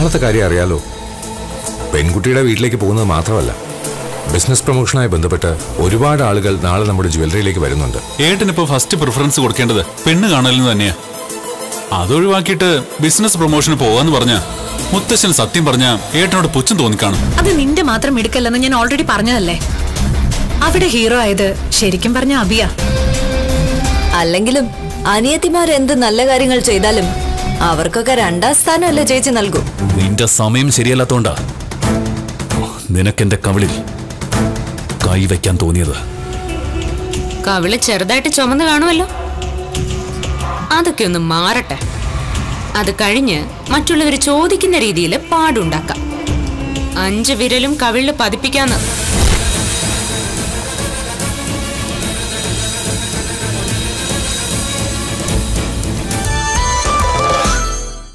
നാളത്തെ കാര്യം അറിയാലോ പെൺകുട്ടിയുടെ വീട്ടിലേക്ക് പോകുന്നത് മാത്രമല്ല ബിസിനസ് പ്രൊമോഷനുമായി ബന്ധപ്പെട്ട് ഒരുപാട് ആളുകൾ നാളെ നമ്മുടെ ജ്വല്ലറിയിലേക്ക് വരുന്നുണ്ട് ഏട്ടനിപ്പോ ഫസ്റ്റ് പ്രിഫറൻസ് കൊടുക്കേണ്ടത് പെണ്ണ് കാണലിന് തന്നെയാ അതൊഴിവാക്കിയിട്ട് ബിസിനസ് പ്രൊമോഷന് പോവാന്ന് പറഞ്ഞ മുത്തശ്ശൻ സത്യം പറഞ്ഞ ഏട്ടനോട് പുച്ഛം തോന്നിക്കാണും അത് നിന്റെ മാത്രം എടുക്കല്ലെന്ന് ഞാൻ ഓൾറെഡി പറഞ്ഞതല്ലേ അവിടെ ഹീറോ ആയത് ശരിക്കും പറഞ്ഞ അബിയ അല്ലെങ്കിലും അനിയത്തിമാർ എന്ത് നല്ല കാര്യങ്ങൾ ചെയ്താലും അവർക്കൊക്കെ രണ്ടാം സ്ഥാനമല്ലേ ചേച്ചി നൽകൂ നിന്റെ സമയം ശരിയല്ലാത്തോണ്ടാ നിനക്കെന്റെ കവിളിൽ കൈവയ്ക്കാൻ തോന്നിയത് കവിള് ചെറുതായിട്ട് ചുമന്ന് കാണുമല്ലോ അതൊക്കെ ഒന്ന് മാറട്ടെ അത് കഴിഞ്ഞ് മറ്റുള്ളവർ ചോദിക്കുന്ന രീതിയിൽ പാടുണ്ടാക്കാം അഞ്ച് വിരലും കവിളിൽ പതിപ്പിക്കാന്ന്